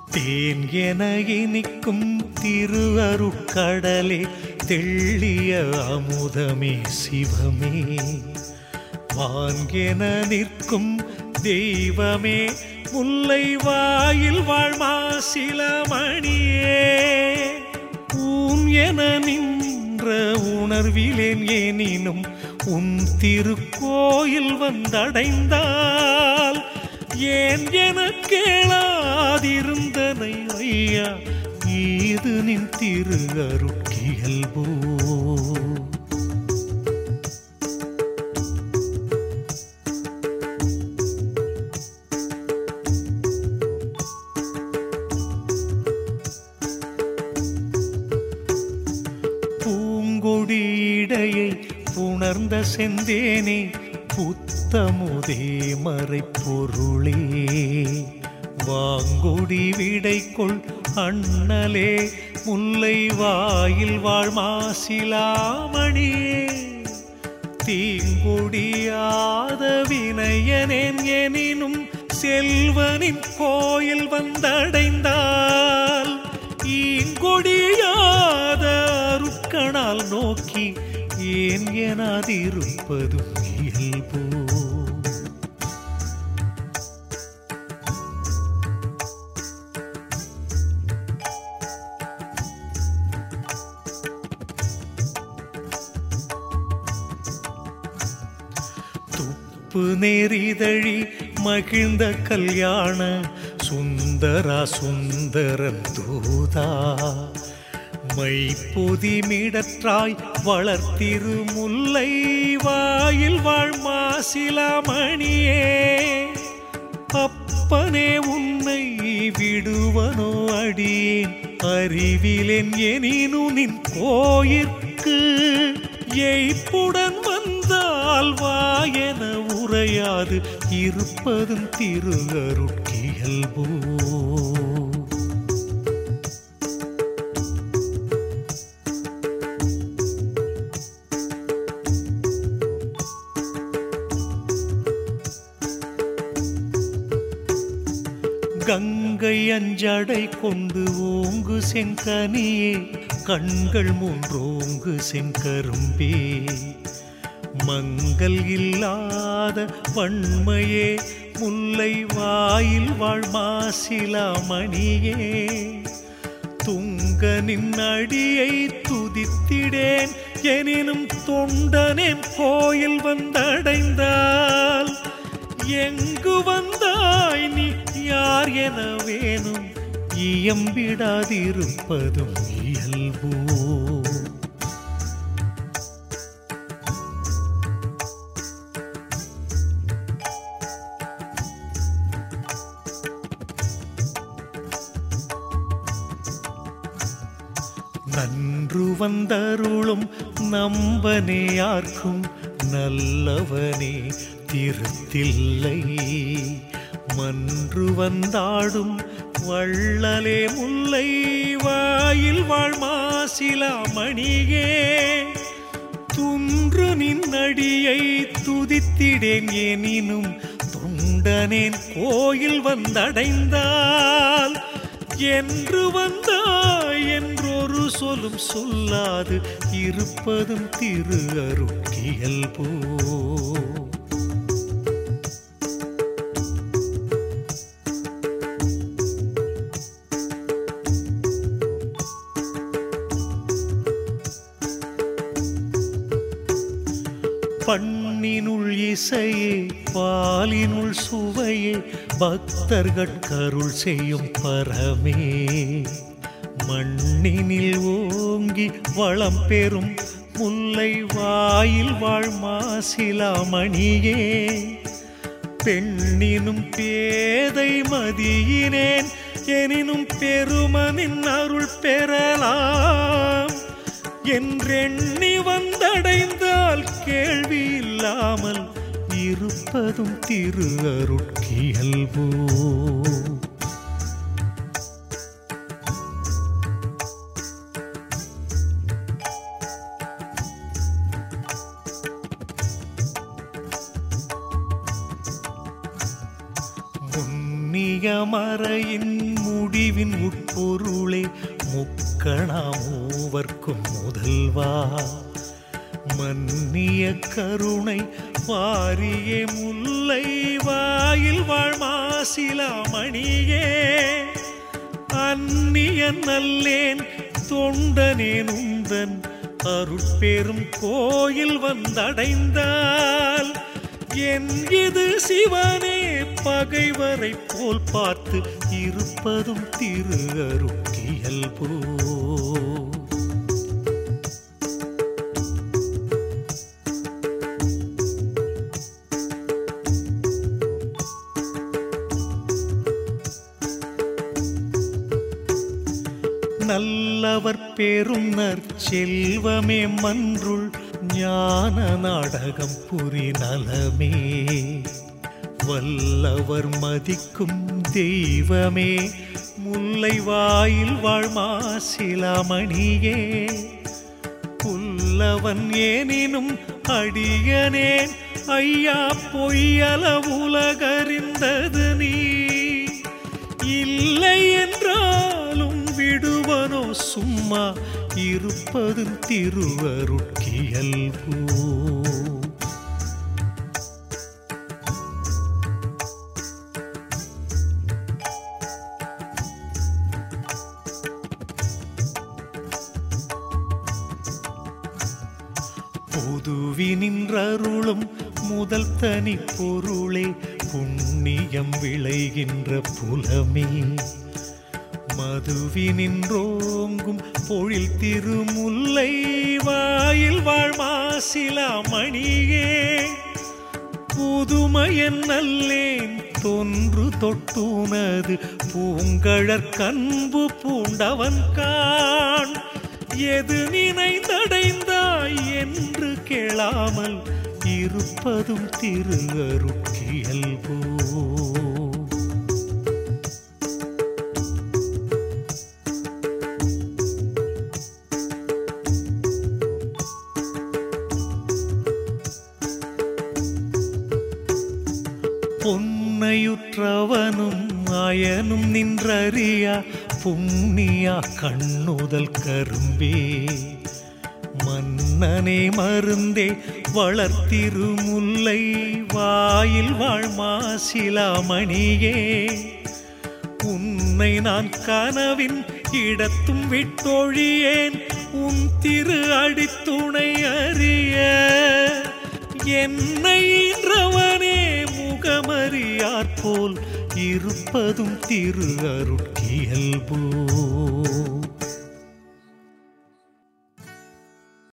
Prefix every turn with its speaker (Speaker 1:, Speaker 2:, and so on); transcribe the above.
Speaker 1: தேன் என இனிக்கும் திரு அருட்கடலே தெள்ளிய அமுதமே சிவமே வான்கென நிற்கும் தெய்வமே முல்லை வாயில் வாழ்மாசிலமணியே ஊன் என நின்ற உணர்விலேன் எனினும் உன் திருக்கோயில் வந்தடைந்தால் ஏன் என கேளாதிருந்தனை ஐயா இது நின் திரு அருட்கியல்போ பூங்கொடியிடையை புணர்ந்த செந்தேனே புத்தமுதே மறைப்பொருளே வாங்கொடி விடைக்குள் அண்ணலே முல்லை வாயில் வாழ்மாசிலாமணியே தீங்கொடியாத வினயனேன் எனினும் செல்வனின் கோயில் வந்தடைந்தால் ஈங்கொடியாத அருட்கணால் நோக்கி ஏன் எனாதிருப்பதும் இயல்போ துப்பு நெறிதழி மகிழ்ந்த கல்யாண சுந்தரா சுந்தரன் தூதா மைப்பொதிமிடற்றாய் வளர்த்திரு முல்லை வாயில் வாழ்மாசிலாமணியே அப்பனே உன்னை விடுவனோ அடியேன் அறிவிலென் எனினு நின் கோயிற்கு எய்ப்புடன் வந்தால் வாயென உரையாது இருப்பதும் திரு அருட்கியல்போ கங்கை அஞ்சடை கொண்டு ஓங்கு செங்கனியே கண்கள் மூன்றோங்கு செங்கரும்பே மங்கள் இல்லாத வன்மையே முல்லை வாயில் வாழ்மாசிலாமணியே துங்கனின் அடியை துதித்திடேன் எனினும் தொண்டனேன் கோயில் வந்தடைந்தால் எங்கு வந்தாய் நீ யார் என வேணும் இயம்பிடாதிருப்பதும் இயல்போ நன்று வந்தருளும் நம்பனே யார்க்கும் நல்லவனே திருத்தில்லை மன்று வந்தாடும் வள்ளலே முல்லை வாயில் வாழ்மாசிலாமணியே துன்று நின்னடியை துதித்திடேன் எனினும் தொண்டனேன் கோயில் வந்தடைந்தால் என்று வந்தாய் என்றொரு சொல்லும் சொல்லாது இருப்பதும் திரு அருட்கியல்போ பண்ணினுள் இசையே பாலினுள் சுவையே பக்தர்கட்கருள் செய்யும் பரமே மண்ணினில் ஓங்கி வளம் பெறும் முல்லை வாயில் வாழ்மாசிலாமணியே பெண்ணினும் பேதை மதியினேன் எனினும் பெருமனின் அருள் பெறலாம் என்றெண்ணி வந்தடைந்தால் கேள்வி இல்லாமல் இருப்பதும் திரு அருட்கியல்போ புண்ணியமறையின் முடிவின் உட்பொருளே முக்கணா மூவர்க்கும் முதல்வா மன்னிய கருணை வாரிய முல்லை வாயில் வாழ்மாசிலாமணியே அந்நிய நல்லேன் தொண்டனேன் உந்தன் அருட்பெரும் கோயில் வந்தடைந்தால் என் இது சிவனே பகைவரை போல் பார்த்து இருப்பதும் திரு அருட்கியல்போ நல்லவர் பெரும் நற்செல்வமே மன்றுள் ஞான நாடகம் புரி நலமே வல்லவர் மதிக்கும் தெய்வமே முல்லை வாயில் வாழ்மாசிலாமணியே புல்லவன் ஏனினும் அடியனேன் ஐயா பொய்யல உலகறிந்தது நீ இல்லை என்றாலும் விடுவனோ சும்மா இருப்பது திருவருட்கியல்போ புதுவி நின்றருளும் முதல் தனி பொருளே புண்ணியம் விளைகின்ற புலமே மதுவி நின்றோங்கும் பொழில் திருமுல்லை வாயில் வாழ்மாசிலாமணியே புதுமையன் நல்லேன் தொன்று தொட்டுனது பூங்கழற் கண்பு பூண்டவன் காண் எது நினைந்தடைந்தாய் என்று கேளாமல் இருப்பதும் திரு அருட்கியல்போ பொன்னையுற்றவனும் அயனும் நின்றறியா புண்ணியா கண்ணுதல் கரும்பே மன்னனே மருந்தே வளர்த்திருமுல்லை வாயில் வாழ்மாசிலாமணியே உன்னை நான் கனவின் இடத்தும் விட்டொழியேன் உன் திரு அடித்துணை அறிய என்னை ஈன்றவனே முகமறியார் போல் இருப்பதும் திரு அருட்கியல்போ